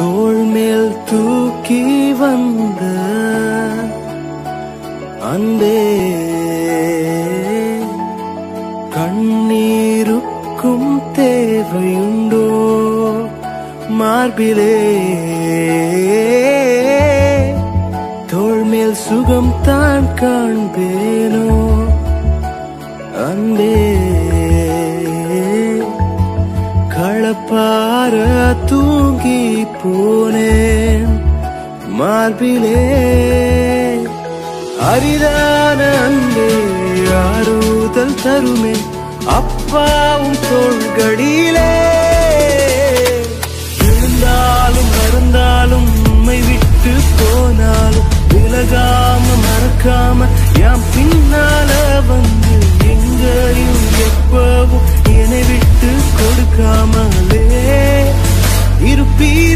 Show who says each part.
Speaker 1: தோள் மேல் தூக்கி வந்த அன்பே கண்ணீருக்கும் தேவையுண்டோ மார்பிலே தோள் மேல் சுகம் தான் காண்பேனோ அன்பே களப்பார தூங்கி போனேன் மார்பிலே அரிதான அன்பே ஆறுதல் தருமே அப்பாவும் தோள்களிலே விழுந்தாலும் மறந்தாலும் உம்மை விட்டு போனாலும் விலகாம மறக்காம யாம் பின்னால வந்து எங்கேயும் எப்பவும் என்னை விட்டு கொடுக்காமலே இருப்பீர்